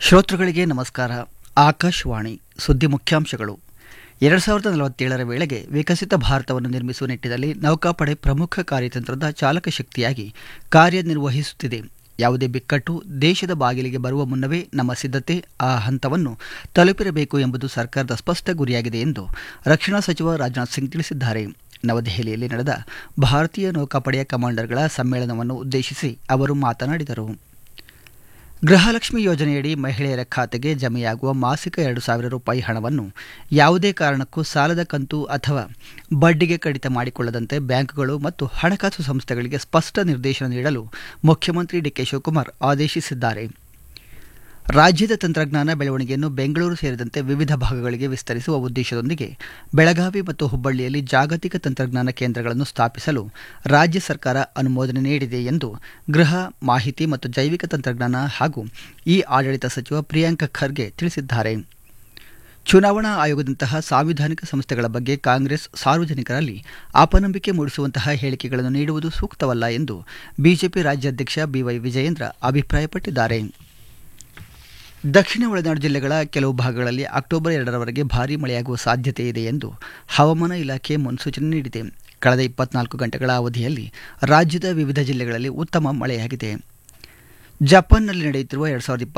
ಶ್ರೋತೃಗಳಿಗೆ ನಮಸ್ಕಾರ ಆಕಾಶವಾಣಿ ಸುದ್ದಿ ಮುಖ್ಯಾಂಶಗಳು ಎರಡು ಸಾವಿರದ ನಲವತ್ತೇಳರ ವೇಳೆಗೆ ವಿಕಸಿತ ಭಾರತವನ್ನು ನಿರ್ಮಿಸುವ ನಿಟ್ಟಿನಲ್ಲಿ ನೌಕಾಪಡೆ ಪ್ರಮುಖ ಕಾರ್ಯತಂತ್ರದ ಚಾಲಕ ಶಕ್ತಿಯಾಗಿ ಕಾರ್ಯನಿರ್ವಹಿಸುತ್ತಿದೆ ಯಾವುದೇ ಬಿಕ್ಕಟ್ಟು ದೇಶದ ಬಾಗಿಲಿಗೆ ಬರುವ ಮುನ್ನವೇ ನಮ್ಮ ಸಿದ್ಧತೆ ಆ ಹಂತವನ್ನು ತಲುಪಿರಬೇಕು ಎಂಬುದು ಸರ್ಕಾರದ ಸ್ಪಷ್ಟ ಗುರಿಯಾಗಿದೆ ಎಂದು ರಕ್ಷಣಾ ಸಚಿವ ರಾಜನಾಥ್ ಸಿಂಗ್ ತಿಳಿಸಿದ್ದಾರೆ ನವದೆಹಲಿಯಲ್ಲಿ ನಡೆದ ಭಾರತೀಯ ನೌಕಾಪಡೆಯ ಕಮಾಂಡರ್ಗಳ ಸಮ್ಮೇಳನವನ್ನು ಉದ್ದೇಶಿಸಿ ಅವರು ಮಾತನಾಡಿದರು ಗೃಹಲಕ್ಷ್ಮಿ ಯೋಜನೆಯಡಿ ಮಹಿಳೆಯರ ಖಾತೆಗೆ ಜಮೆಯಾಗುವ ಮಾಸಿಕ ಎರಡು ಸಾವಿರ ರೂಪಾಯಿ ಹಣವನ್ನು ಯಾವುದೇ ಕಾರಣಕ್ಕೂ ಸಾಲದ ಕಂತು ಅಥವಾ ಬಡ್ಡಿಗೆ ಕಡಿತ ಮಾಡಿಕೊಳ್ಳದಂತೆ ಬ್ಯಾಂಕ್ಗಳು ಮತ್ತು ಹಣಕಾಸು ಸಂಸ್ಥೆಗಳಿಗೆ ಸ್ಪಷ್ಟ ನಿರ್ದೇಶನ ನೀಡಲು ಮುಖ್ಯಮಂತ್ರಿ ಡಿಕೆ ಶಿವಕುಮಾರ್ ಆದೇಶಿಸಿದ್ದಾರೆ ರಾಜ್ಯದ ತಂತ್ರಜ್ಞಾನ ಬೆಳವಣಿಗೆಯನ್ನು ಬೆಂಗಳೂರು ಸೇರಿದಂತೆ ವಿವಿಧ ಭಾಗಗಳಿಗೆ ವಿಸ್ತರಿಸುವ ಉದ್ದೇಶದೊಂದಿಗೆ ಬೆಳಗಾವಿ ಮತ್ತು ಹುಬ್ಬಳ್ಳಿಯಲ್ಲಿ ಜಾಗತಿಕ ತಂತ್ರಜ್ಞಾನ ಕೇಂದ್ರಗಳನ್ನು ಸ್ಥಾಪಿಸಲು ರಾಜ್ಯ ಸರ್ಕಾರ ಅನುಮೋದನೆ ನೀಡಿದೆ ಎಂದು ಗೃಹ ಮಾಹಿತಿ ಮತ್ತು ಜೈವಿಕ ತಂತ್ರಜ್ಞಾನ ಹಾಗೂ ಇ ಆಡಳಿತ ಸಚಿವ ಪ್ರಿಯಾಂಕ ಖರ್ಗೆ ತಿಳಿಸಿದ್ದಾರೆ ಚುನಾವಣಾ ಆಯೋಗದಂತಹ ಸಾಂವಿಧಾನಿಕ ಸಂಸ್ಥೆಗಳ ಬಗ್ಗೆ ಕಾಂಗ್ರೆಸ್ ಸಾರ್ವಜನಿಕರಲ್ಲಿ ಅಪನಂಬಿಕೆ ಮೂಡಿಸುವಂತಹ ಹೇಳಿಕೆಗಳನ್ನು ನೀಡುವುದು ಸೂಕ್ತವಲ್ಲ ಎಂದು ಬಿಜೆಪಿ ರಾಜ್ಯಾಧ್ಯಕ್ಷ ಬಿವೈ ವಿಜಯೇಂದ್ರ ಅಭಿಪ್ರಾಯಪಟ್ಟಿದ್ದಾರೆ ದಕ್ಷಿಣ ಒಳನಾಡು ಜಿಲ್ಲೆಗಳ ಕೆಲವು ಭಾಗಗಳಲ್ಲಿ ಅಕ್ಟೋಬರ್ ಎರಡರವರೆಗೆ ಭಾರೀ ಮಳೆಯಾಗುವ ಸಾಧ್ಯತೆ ಇದೆ ಎಂದು ಹವಾಮಾನ ಇಲಾಖೆ ಮುನ್ಸೂಚನೆ ನೀಡಿದೆ ಕಳೆದ ಇಪ್ಪತ್ನಾಲ್ಕು ಗಂಟೆಗಳ ಅವಧಿಯಲ್ಲಿ ರಾಜ್ಯದ ವಿವಿಧ ಜಿಲ್ಲೆಗಳಲ್ಲಿ ಉತ್ತಮ ಮಳೆಯಾಗಿದೆ ಜಪಾನ್ನಲ್ಲಿ ನಡೆಯುತ್ತಿರುವ ಎರಡು ಸಾವಿರದ